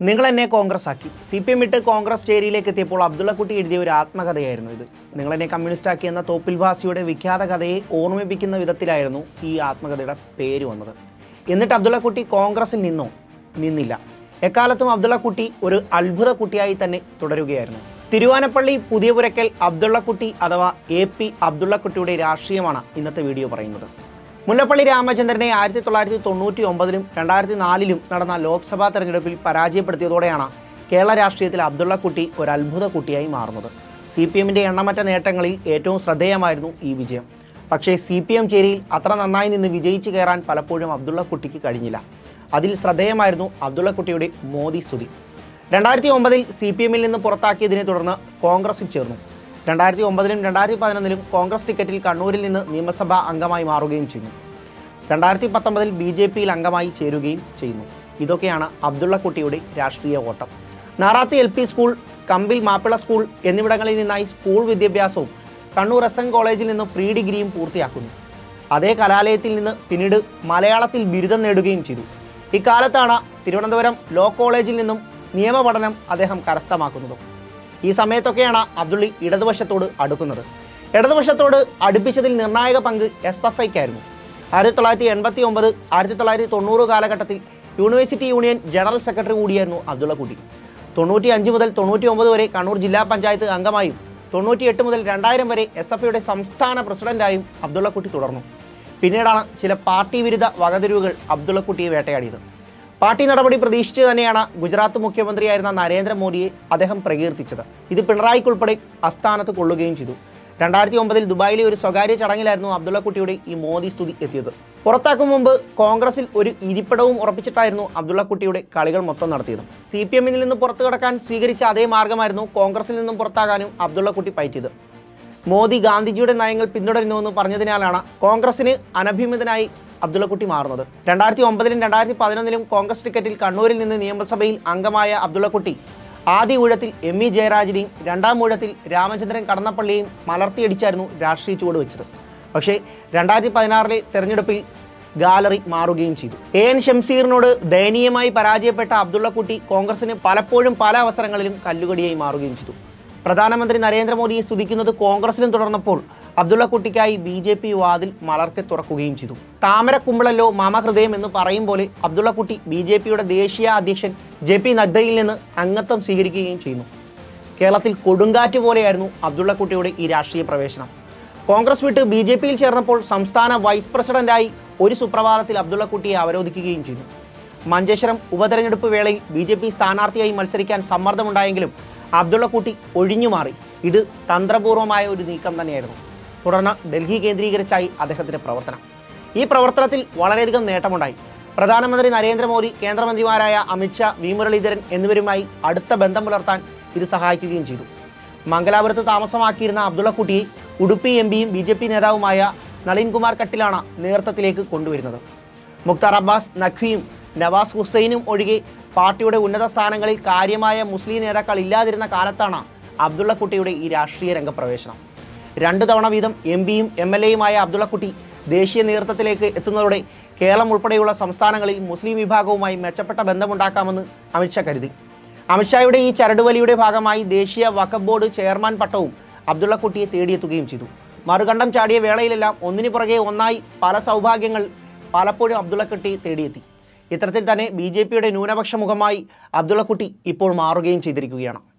നിങ്ങൾ എന്നെ കോൺഗ്രസ് ആക്കി സി പി എം വിട്ട് കോൺഗ്രസ് ചേരിയിലേക്ക് എത്തിയപ്പോൾ അബ്ദുള്ളക്കുട്ടി എഴുതിയ ഒരു ആത്മകഥയായിരുന്നു ഇത് നിങ്ങൾ എന്നെ കമ്മ്യൂണിസ്റ്റ് ആക്കി എന്ന തോപ്പിൽവാസിയുടെ വിഖ്യാത കഥയെ ഓർമ്മിപ്പിക്കുന്ന വിധത്തിലായിരുന്നു ഈ ആത്മകഥയുടെ പേര് വന്നത് എന്നിട്ട് അബ്ദുള്ളക്കുട്ടി കോൺഗ്രസിൽ നിന്നോ നിന്നില്ല എക്കാലത്തും അബ്ദുള്ളക്കുട്ടി ഒരു അത്ഭുത കുട്ടിയായി തന്നെ തുടരുകയായിരുന്നു തിരുവാനപ്പള്ളി പുതിയപുരക്കൽ അബ്ദുള്ളക്കുട്ടി അഥവാ എ പി അബ്ദുള്ളക്കുട്ടിയുടെ രാഷ്ട്രീയമാണ് ഇന്നത്തെ വീഡിയോ പറയുന്നത് മുല്ലപ്പള്ളി രാമചന്ദ്രനെ ആയിരത്തി തൊള്ളായിരത്തി തൊണ്ണൂറ്റി ഒമ്പതിലും രണ്ടായിരത്തി നാലിലും നടന്ന ലോക്സഭാ തെരഞ്ഞെടുപ്പിൽ പരാജയപ്പെടുത്തിയതോടെയാണ് കേരള രാഷ്ട്രീയത്തിൽ അബ്ദുള്ളക്കുട്ടി ഒരു അത്ഭുത കുട്ടിയായി മാറുന്നത് സി പി എമ്മിൻ്റെ എണ്ണമറ്റ നേട്ടങ്ങളിൽ ഏറ്റവും ശ്രദ്ധേയമായിരുന്നു ഈ വിജയം പക്ഷേ സി പി എം ചേരിയിൽ അത്ര നന്നായി നിന്ന് വിജയിച്ചു കയറാൻ പലപ്പോഴും അബ്ദുള്ളക്കുട്ടിക്ക് കഴിഞ്ഞില്ല അതിൽ ശ്രദ്ധേയമായിരുന്നു അബ്ദുള്ളക്കുട്ടിയുടെ മോദി സ്തുതി രണ്ടായിരത്തി ഒമ്പതിൽ സി പി എമ്മിൽ നിന്ന് പുറത്താക്കിയതിനെ തുടർന്ന് കോൺഗ്രസിൽ ചേർന്നു രണ്ടായിരത്തി ഒമ്പതിലും രണ്ടായിരത്തി പതിനൊന്നിലും കോൺഗ്രസ് ടിക്കറ്റിൽ കണ്ണൂരിൽ നിന്ന് നിയമസഭാ അംഗമായി മാറുകയും ചെയ്തു രണ്ടായിരത്തി പത്തൊമ്പതിൽ ബി ജെ പിയിൽ അംഗമായി ചേരുകയും ചെയ്യുന്നു ഇതൊക്കെയാണ് അബ്ദുള്ളക്കുട്ടിയുടെ രാഷ്ട്രീയ ഓട്ടം നാറാത്തി L P school Kambil Mappila school എന്നിവിടങ്ങളിൽ നിന്നായി സ്കൂൾ വിദ്യാഭ്യാസവും കണ്ണൂർ എസ് എൻ കോളേജിൽ നിന്ന് പ്രീ ഡിഗ്രിയും പൂർത്തിയാക്കുന്നു അതേ കലാലയത്തിൽ നിന്ന് പിന്നീട് മലയാളത്തിൽ ബിരുദം നേടുകയും ചെയ്തു ഇക്കാലത്താണ് തിരുവനന്തപുരം ലോ കോളേജിൽ നിന്നും നിയമപഠനം അദ്ദേഹം കരസ്ഥമാക്കുന്നതും ഈ സമയത്തൊക്കെയാണ് അബ്ദുള്ളി ഇടതുവശത്തോട് അടുക്കുന്നത് ഇടതുവശത്തോട് അടുപ്പിച്ചതിൽ നിർണായക പങ്ക് എസ് എഫ് ഐക്കായിരുന്നു ആയിരത്തി തൊള്ളായിരത്തി എൺപത്തി ഒമ്പത് ആയിരത്തി തൊള്ളായിരത്തി തൊണ്ണൂറ് കാലഘട്ടത്തിൽ യൂണിവേഴ്സിറ്റി യൂണിയൻ ജനറൽ സെക്രട്ടറി കൂടിയായിരുന്നു അബ്ദുള്ളക്കുട്ടി തൊണ്ണൂറ്റി അഞ്ച് മുതൽ തൊണ്ണൂറ്റി ഒമ്പത് വരെ കണ്ണൂർ ജില്ലാ പഞ്ചായത്ത് അംഗമായും തൊണ്ണൂറ്റിയെട്ട് മുതൽ രണ്ടായിരം വരെ എസ് എഫ് ഐയുടെ സംസ്ഥാന പ്രസിഡന്റായും അബ്ദുള്ളക്കുട്ടി തുടർന്നു പിന്നീടാണ് ചില പാർട്ടി വിരുദ്ധ വകതിരിവുകൾ അബ്ദുള്ളക്കുട്ടിയെ വേട്ടയാടിയത് പാർട്ടി നടപടി പ്രതീക്ഷിച്ച് തന്നെയാണ് ഗുജറാത്ത് മുഖ്യമന്ത്രിയായിരുന്ന നരേന്ദ്രമോദിയെ അദ്ദേഹം പ്രകീർത്തിച്ചത് ഇത് പിണറായിക്കുൾപ്പെടെ അസ്ഥാനത്ത് കൊള്ളുകയും ചെയ്തു രണ്ടായിരത്തി ഒമ്പതിൽ ദുബായിലെ ഒരു സ്വകാര്യ ചടങ്ങിലായിരുന്നു അബ്ദുള്ളക്കുട്ടിയുടെ ഈ മോദി സ്തുതി എത്തിയത് പുറത്താക്കും മുമ്പ് കോൺഗ്രസിൽ ഒരു ഇരിപ്പിടവും ഉറപ്പിച്ചിട്ടായിരുന്നു അബ്ദുള്ളക്കുട്ടിയുടെ കളികൾ മൊത്തം നടത്തിയത് സി പി എമ്മിൽ നിന്ന് പുറത്തു കടക്കാൻ സ്വീകരിച്ച അതേ മാർഗമായിരുന്നു കോൺഗ്രസിൽ നിന്നും പുറത്താകാനും അബ്ദുള്ളക്കുട്ടി പയറ്റിയത് മോദി ഗാന്ധിജിയുടെ നയങ്ങൾ പിന്തുടരുന്നുവെന്ന് പറഞ്ഞതിനാലാണ് കോൺഗ്രസിന് അനഭിമിതനായി അബ്ദുള്ളക്കുട്ടി മാറുന്നത് രണ്ടായിരത്തി ഒമ്പതിലും രണ്ടായിരത്തി പതിനൊന്നിലും കോൺഗ്രസ് ടിക്കറ്റിൽ കണ്ണൂരിൽ നിന്ന് നിയമസഭയിൽ അംഗമായ അബ്ദുള്ളക്കുട്ടി ആദ്യ ഊഴത്തിൽ എം ഇ ജയരാജനെയും രണ്ടാം ഊഴത്തിൽ രാമചന്ദ്രൻ കടന്നപ്പള്ളിയെയും മലർത്തിയടിച്ചായിരുന്നു രാഷ്ട്രീയ ചുവട് വെച്ചത് പക്ഷേ രണ്ടായിരത്തി പതിനാറിലെ തെരഞ്ഞെടുപ്പിൽ ഗാലറി മാറുകയും ചെയ്തു എ എൻ ഷംസീറിനോട് ദയനീയമായി പരാജയപ്പെട്ട അബ്ദുള്ളക്കുട്ടി കോൺഗ്രസിന് പലപ്പോഴും പല അവസരങ്ങളിലും കല്ലുകടിയായി മാറുകയും ചെയ്തു പ്രധാനമന്ത്രി നരേന്ദ്രമോദിയെ സ്തുതിക്കുന്നത് കോൺഗ്രസിലും തുടർന്നപ്പോൾ അബ്ദുള്ളക്കുട്ടിക്കായി ബി ജെ പി വാതിൽ മലർക്കെ തുറക്കുകയും ചെയ്തു താമര കുമ്പളല്ലോ മാമഹൃദയം എന്ന് പറയും പോലെ അബ്ദുള്ളക്കുട്ടി ബി ജെ പിയുടെ ദേശീയ അധ്യക്ഷൻ ജെ പി നദ്ദയിൽ നിന്ന് അംഗത്വം സ്വീകരിക്കുകയും ചെയ്യുന്നു കേരളത്തിൽ കൊടുങ്കാറ്റ് പോലെയായിരുന്നു അബ്ദുള്ളക്കുട്ടിയുടെ ഈ രാഷ്ട്രീയ പ്രവേശനം കോൺഗ്രസ് വിട്ട് ബി ജെ പിയിൽ ചേർന്നപ്പോൾ സംസ്ഥാന വൈസ് പ്രസിഡന്റായി ഒരു സുപ്രഭാതത്തിൽ അബ്ദുള്ളക്കുട്ടിയെ അവരോധിക്കുകയും ചെയ്തു മഞ്ചേശ്വരം ഉപതെരഞ്ഞെടുപ്പ് വേളയിൽ ബി ജെ പി സ്ഥാനാർത്ഥിയായി മത്സരിക്കാൻ സമ്മർദ്ദമുണ്ടായെങ്കിലും അബ്ദുള്ളക്കുട്ടി ഒഴിഞ്ഞുമാറി ഇത് തന്ത്രപൂർവമായ ഒരു നീക്കം തന്നെയായിരുന്നു തുടർന്ന് ഡൽഹി കേന്ദ്രീകരിച്ചായി അദ്ദേഹത്തിന്റെ പ്രവർത്തനം ഈ പ്രവർത്തനത്തിൽ വളരെയധികം നേട്ടമുണ്ടായി പ്രധാനമന്ത്രി നരേന്ദ്രമോദി കേന്ദ്രമന്ത്രിമാരായ അമിത്ഷാ വി മുരളീധരൻ എന്നിവരുമായി അടുത്ത ബന്ധം പുലർത്താൻ ഇത് സഹായിക്കുകയും ചെയ്തു മംഗലാപുരത്ത് താമസമാക്കിയിരുന്ന അബ്ദുള്ളക്കുട്ടിയെ ഉടുപ്പി എം പിയും ബി ജെ പി നേതാവുമായ നളിൻ കുമാർ കട്ടിലാണ് നേതൃത്വത്തിലേക്ക് കൊണ്ടുവരുന്നത് മുക്താർ അബ്ബാസ് നഖ്വിയും നവാസ് ഹുസൈനും ഒഴികെ പാർട്ടിയുടെ ഉന്നത സ്ഥാനങ്ങളിൽ കാര്യമായ മുസ്ലിം നേതാക്കൾ ഇല്ലാതിരുന്ന കാലത്താണ് അബ്ദുള്ളക്കുട്ടിയുടെ ഈ രാഷ്ട്രീയ രംഗപ്രവേശനം രണ്ടു തവണ വീതം എം പിയും എം എൽ എയുമായ അബ്ദുള്ളക്കുട്ടി ദേശീയ നേതൃത്വത്തിലേക്ക് എത്തുന്നതോടെ കേരളം ഉൾപ്പെടെയുള്ള സംസ്ഥാനങ്ങളിൽ മുസ്ലിം വിഭാഗവുമായി മെച്ചപ്പെട്ട ബന്ധമുണ്ടാക്കാമെന്ന് അമിത്ഷാ കരുതി അമിത്ഷായുടെ ഈ ചരടുവലിയുടെ ഭാഗമായി ദേശീയ വഖഫ് ബോർഡ് ചെയർമാൻ പട്ടവും അബ്ദുള്ളക്കുട്ടിയെ തേടിയെത്തുകയും ചെയ്തു മറുകണ്ഠം ചാടിയ വേളയിലെല്ലാം ഒന്നിനു പുറകെ ഒന്നായി പല സൗഭാഗ്യങ്ങൾ പലപ്പോഴും അബ്ദുള്ളക്കുട്ടി തേടിയെത്തി ഇത്തരത്തിൽ തന്നെ ബി ജെ പിയുടെ ന്യൂനപക്ഷ മുഖമായി അബ്ദുള്ളക്കുട്ടി ഇപ്പോൾ മാറുകയും ചെയ്തിരിക്കുകയാണ്